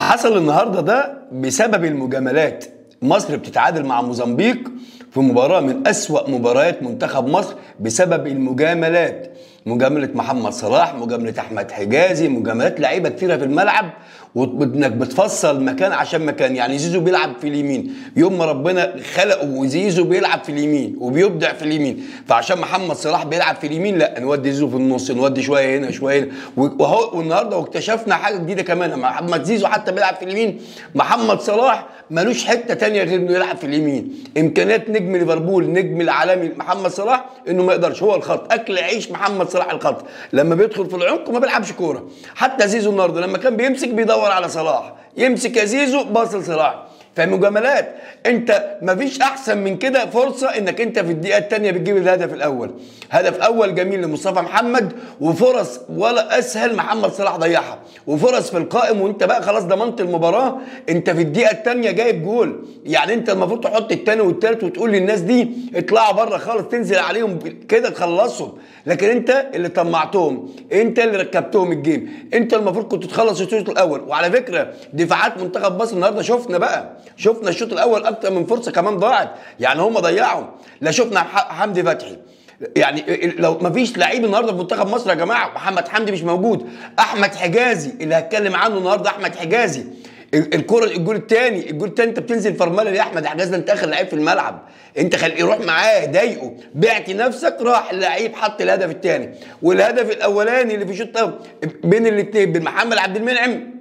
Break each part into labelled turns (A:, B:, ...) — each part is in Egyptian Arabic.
A: حصل النهارده ده بسبب المجاملات مصر بتتعادل مع موزمبيق في مباراة من أسوأ مباريات منتخب مصر بسبب المجاملات مجاملة محمد صلاح مجاملة أحمد حجازي مجاملات لعيبة كتيرة في الملعب وانك بتفصل مكان عشان مكان يعني زيزو بيلعب في اليمين يوم ما ربنا خلقه وزيزو بيلعب في اليمين وبيبدع في اليمين فعشان محمد صلاح بيلعب في اليمين لا نودي زيزو في النص نودي شويه هنا شويه هنا وهو والنهارده واكتشفنا حاجه جديده كمان محمد زيزو حتى بيلعب في اليمين محمد صلاح ملوش حته تانية غير انه يلعب في اليمين امكانيات نجم ليفربول نجم العالمي محمد صلاح انه ما يقدرش هو الخط اكل عيش محمد صلاح الخط لما بيدخل في العمق ما بيلعبش كوره حتى زيزو النهارده لما كان بيمسك بيدور على صلاح يمسك يا زيزو باص صلاح فمجاملات انت مفيش احسن من كده فرصه انك انت في الدقيقه الثانيه بتجيب الهدف الاول هدف اول جميل لمصطفى محمد وفرص ولا اسهل محمد صلاح ضيعها وفرص في القائم وانت بقى خلاص ضمنت المباراه انت في الدقيقه الثانيه جايب جول يعني انت المفروض تحط الثاني والثالث وتقول للناس دي اطلعوا بره خالص تنزل عليهم كده تخلصهم لكن انت اللي طمعتهم انت اللي ركبتهم الجيم انت المفروض كنت تخلص الشوط الاول وعلى فكره دفاعات منتخب مصر النهارده شفنا بقى شفنا الشوط الاول اكتر من فرصه كمان ضاعت يعني هم ضيعوا لا شفنا حمدي فتحي يعني لو ما فيش لعيب النهارده في منتخب مصر يا جماعه محمد حمدي مش موجود احمد حجازي اللي هتكلم عنه النهارده احمد حجازي الكره الجول الثاني الجول الثاني انت بتنزل فرمله يا احمد حجاز ده انت اخر لعيب في الملعب انت خليه يروح معاه ضايقه بعت نفسك راح اللعيب حط الهدف الثاني والهدف الاولاني اللي في الشوط بين الاثنين بين محمد عبد المنعم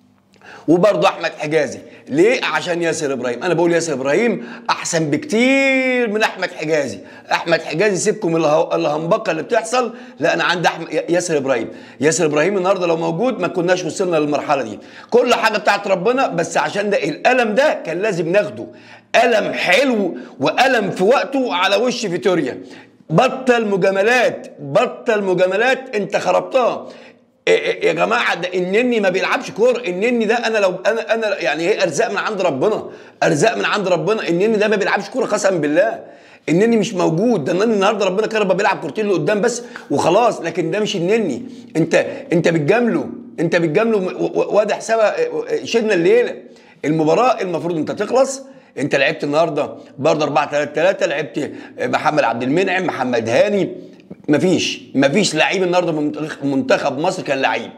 A: وبرضه احمد حجازي ليه عشان ياسر ابراهيم انا بقول ياسر ابراهيم احسن بكتير من احمد حجازي احمد حجازي سيبكم الهمبقه اللي بتحصل لا انا عندي احمد ياسر ابراهيم ياسر ابراهيم النهارده لو موجود ما كناش وصلنا للمرحله دي كل حاجه بتاعت ربنا بس عشان ده الالم ده كان لازم ناخده الم حلو والم في وقته على وش فيتوريا بطل مجاملات بطل مجاملات انت خربتها يا جماعه ده النني ما بيلعبش كوره النني ده انا لو انا انا يعني هي ارزاق من عند ربنا ارزاق من عند ربنا النني ده ما بيلعبش كوره قسما بالله النني مش موجود ده النني النهارده ربنا كرمه بيلعب كورتين لقدام بس وخلاص لكن ده مش النني انت انت بتجامله انت بتجامله وادي حسابها شدنا الليله المباراه المفروض انت تخلص انت لعبت النهارده برضه 4 3 3 لعبت محمد عبد المنعم محمد هاني مفيش مفيش لعيب النهارده في منتخب مصر كان لعيب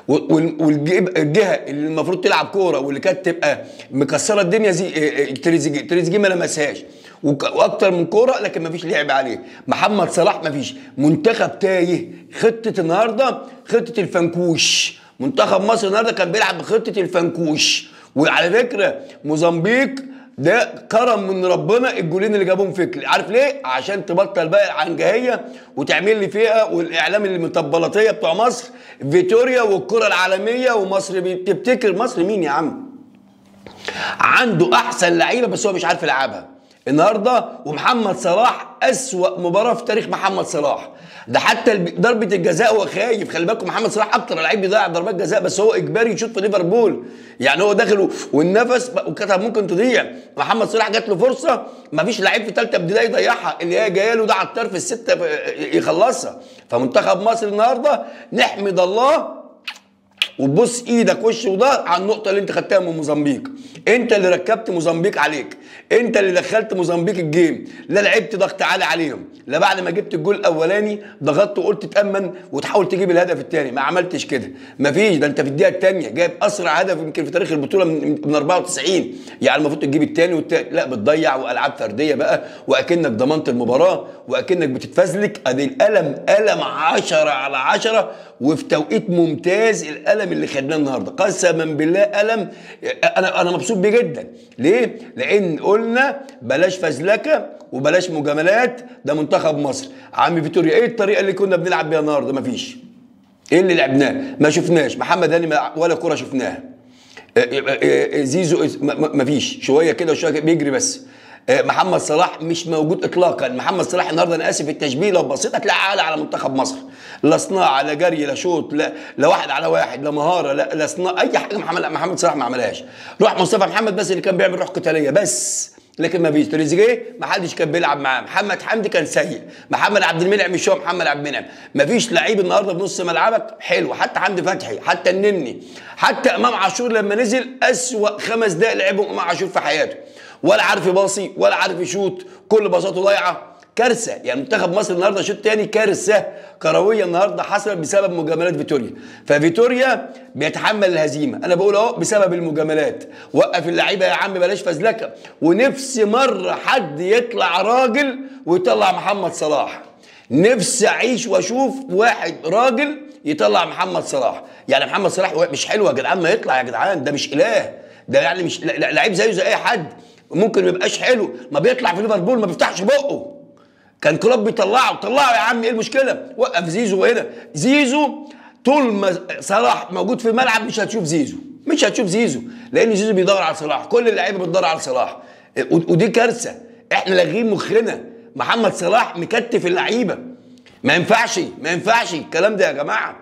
A: والجهه اللي المفروض تلعب كوره واللي كانت تبقى مكسره الدنيا زي تريزيجيه تريزيجيه ما لمسهاش واكتر من كوره لكن مفيش لعب عليه محمد صلاح مفيش منتخب تايه خطه النهارده خطه الفنكوش منتخب مصر النهارده كان بيلعب بخطه الفنكوش وعلى فكره موزمبيق ده كرم من ربنا الجولين اللي جابهم فكري عارف ليه عشان تبطل بقى العنجهيه وتعمل لي فيها والاعلام اللي مطبلطيه بتوع مصر فيتوريا والكره العالميه ومصر بتبتكر مصر مين يا عم عنده احسن لعيبه بس هو مش عارف يلعبها النهارده ومحمد صلاح اسوا مباراه في تاريخ محمد صلاح ده حتى ضربه الجزاء هو خايف خلي بالكم محمد صلاح اكتر لعيب بيضيع ضربات جزاء بس هو اجباري يشوط في ليفربول يعني هو داخل والنفس وكانت ممكن تضيع محمد صلاح جات له فرصه ما فيش لعيب في ثالثه ابتدائي يضيعها اللي هي جايه له ده على الطرف السته يخلصها فمنتخب مصر النهارده نحمد الله وتبص ايدك وش وظهر على النقطه اللي انت خدتها من موزمبيق انت اللي ركبت موزمبيق عليك انت اللي دخلت موزمبيق الجيم لا لعبت ضغط عالي عليهم لا بعد ما جبت الجول الاولاني ضغطت وقلت تامن وتحاول تجيب الهدف الثاني ما عملتش كده مفيش ده انت في الدقيقه الثانيه جايب اسرع هدف يمكن في تاريخ البطوله من, من 94 يعني المفروض تجيب الثاني والثالث لا بتضيع والعاب فرديه بقى واكنك ضمنت المباراه واكنك بتتفزلك ادي الالم الم 10 على 10 وفي توقيت ممتاز الالم اللي خدناه النهارده قسما بالله الم انا انا مبسوط بيه جدا ليه لان قلنا بلاش فزلكه وبلاش مجاملات ده منتخب مصر عم فيتوريا ايه الطريقه اللي كنا بنلعب بيها النهارده مفيش ايه اللي لعبناه ما شفناش محمد هاني ولا كره شفناها زيزو مفيش شويه كده وشويه كده بيجري بس محمد صلاح مش موجود اطلاقا محمد صلاح النهارده انا اسف التشبيه لو بصيت هتلاقي عالي على منتخب مصر لا صناعه لا جري لا شوط لا لا واحد على واحد لا مهاره لا لا صناعه اي حاجه محمد محمد صلاح ما عملهاش روح مصطفى محمد بس اللي كان بيعمل روح قتاليه بس لكن ما فيش تريزيجيه ما حدش كان بيلعب معاه محمد حمدي كان سيء محمد عبد المنعم مش هو محمد عبد المنعم ما فيش لعيب النهارده في نص ملعبك حلو حتى حمدي فتحي حتى النني حتى امام عاشور لما نزل اسوا خمس دقائق لعبهم امام عاشور في حياته ولا عارف يباصي ولا عارف يشوط كل باصاته ضايعه كارثه يعني منتخب مصر النهارده شوط تاني كارثه كرويه النهارده حصلت بسبب مجاملات فيتوريا ففيتوريا بيتحمل الهزيمه انا بقول اهو بسبب المجاملات وقف اللعيبه يا عم بلاش فزلكه ونفسي مره حد يطلع راجل ويطلع محمد صلاح نفسي اعيش واشوف واحد راجل يطلع محمد صلاح يعني محمد صلاح مش حلو يا جدعان ما يطلع يا جدعان ده مش اله ده يعني مش لعيب زيه زي اي حد ممكن ما يبقاش حلو ما بيطلع في ليفربول ما بيفتحش بقه كان كلوب بيطلعه طلعه يا عم ايه المشكله وقف زيزو هنا زيزو طول ما صلاح موجود في الملعب مش هتشوف زيزو مش هتشوف زيزو لان زيزو بيدور على صلاح كل اللعيبه بتدور على صلاح ودي كارثه احنا لاغين مخنا محمد صلاح مكتف اللعيبه ما ينفعش ما ينفعش الكلام ده يا جماعه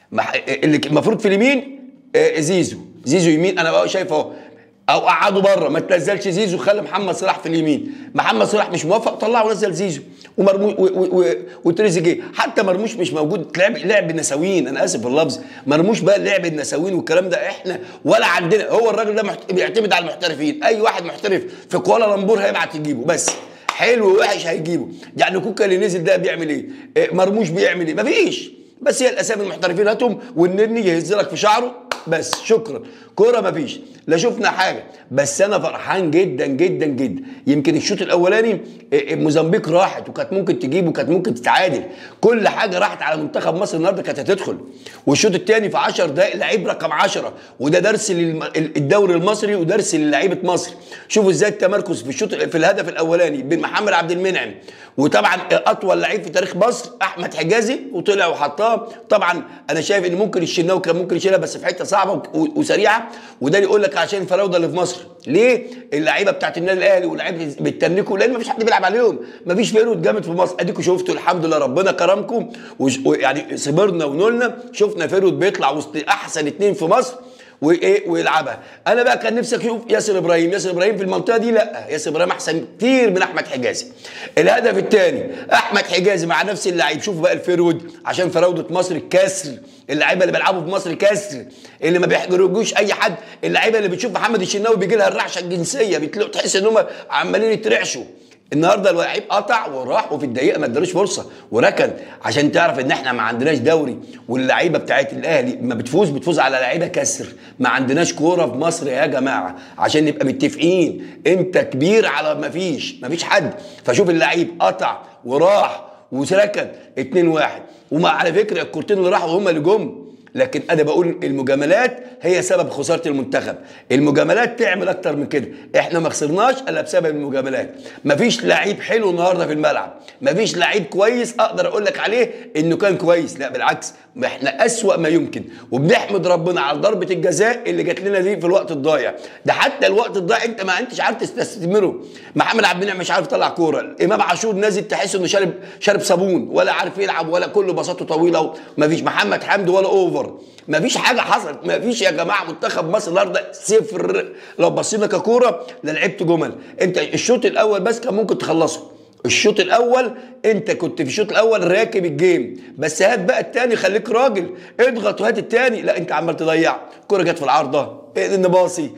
A: اللي المفروض في اليمين زيزو زيزو يمين انا بقى شايف اهو او قعده بره ما تنزلش زيزو خلي محمد صلاح في اليمين محمد صلاح مش موافق طلعه ونزل زيزو ومرموش وتريزيجيه حتى مرموش مش موجود لعب لعب النساوين انا اسف في اللفظ مرموش بقى لعب النساوين والكلام ده احنا ولا عندنا هو الراجل ده محت... بيعتمد على المحترفين اي واحد محترف في كوالالمبور هيبعت يجيبه بس حلو ووحش هيجيبه يعني كوكا اللي نزل ده بيعمل ايه مرموش بيعمل ايه مفيش بس هي الاسامي المحترفين هاتهم والنني يهز لك في شعره بس شكرا كوره مفيش لا شفنا حاجه بس انا فرحان جدا جدا جدا يمكن الشوط الاولاني موزمبيق راحت وكانت ممكن تجيب وكانت ممكن تتعادل كل حاجه راحت على منتخب مصر النهارده كانت هتدخل والشوط الثاني في 10 دقائق لعيب رقم 10 وده درس للدوري المصري ودرس للعيبه مصر شوفوا ازاي التمركز في الشوط في الهدف الاولاني بين محمد عبد المنعم وطبعا اطول لعيب في تاريخ مصر احمد حجازي وطلع وحطها طبعا انا شايف ان ممكن الشناوي كان ممكن يشيلها بس في حته صعبه وسريعه وده يقول لك عشان الفراوده اللي في مصر ليه اللعيبه بتاعت النادي الاهلي واللعيبه بيتنكوا لان مفيش حد بيلعب عليهم مفيش فيرود جامد في مصر اديكوا شفتوا الحمد لله ربنا كرمكم ويعني صبرنا ونولنا شفنا فيرود بيطلع وسط احسن اتنين في مصر وايه ويلعبها انا بقى كان نفسي اشوف ياسر ابراهيم ياسر ابراهيم في المنطقه دي لا ياسر ابراهيم احسن كتير من احمد حجازي الهدف الثاني احمد حجازي مع نفس اللعيب شوفوا بقى الفيرود عشان فراوده مصر الكسر اللعيبه اللي بيلعبوا في مصر كسر اللي ما بيحجروش اي حد اللعيبه اللي بتشوف محمد الشناوي بيجي لها الرعشه الجنسيه بتلاقوا تحس ان هم عمالين يترعشوا النهارده اللعيب قطع وراح وفي الدقيقه ما ادالوش فرصه وركن عشان تعرف ان احنا ما عندناش دوري واللعيبه بتاعت الاهلي ما بتفوز بتفوز على لعيبه كسر ما عندناش كوره في مصر يا جماعه عشان نبقى متفقين انت كبير على ما فيش ما فيش حد فشوف اللعيب قطع وراح وسركن 2 1 وما على فكره الكورتين اللي راحوا هم اللي جم لكن انا بقول المجاملات هي سبب خساره المنتخب المجاملات تعمل اكتر من كده احنا ما خسرناش الا بسبب المجاملات مفيش لعيب حلو النهارده في الملعب مفيش لعيب كويس اقدر اقول لك عليه انه كان كويس لا بالعكس احنا اسوا ما يمكن وبنحمد ربنا على ضربه الجزاء اللي جات لنا دي في الوقت الضايع ده حتى الوقت الضايع انت ما انتش عارف تستثمره محمد عبد المنعم مش عارف يطلع كوره امام عاشور نازل تحس انه شارب شارب صابون ولا عارف يلعب ولا كله بساطه طويله مفيش محمد حمدي ولا اوفر مفيش حاجه حصلت مفيش يا جماعه منتخب مصر النهارده صفر لو بصينا ككوره لا لعبت جمل انت الشوط الاول بس كان ممكن تخلصه الشوط الاول انت كنت في الشوط الاول راكب الجيم بس هات بقى التاني خليك راجل اضغط وهات التاني لا انت عمال تضيع الكوره جت في العارضه النباصي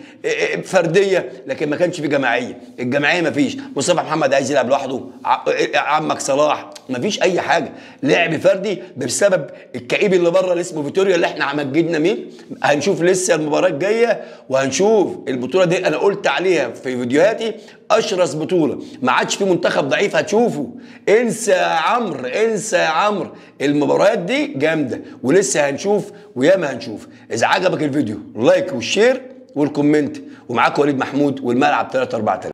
A: فرديه لكن ما كانش في جماعيه الجماعيه ما فيش مصطفى محمد عايز يلعب لوحده عمك صلاح ما فيش اي حاجه لعب فردي بسبب الكئيب اللي بره اللي اسمه فيتوريا اللي احنا عمجدنا مين هنشوف لسه المباراه الجايه وهنشوف البطوله دي انا قلت عليها في فيديوهاتي اشرس بطوله ما عادش في منتخب ضعيف هتشوفه انسى يا عمرو انسى يا عمرو المباريات دي جامده ولسه هنشوف وياما هنشوف اذا عجبك الفيديو لايك والشير والكومنت ومعاك وليد محمود والملعب 3 4 3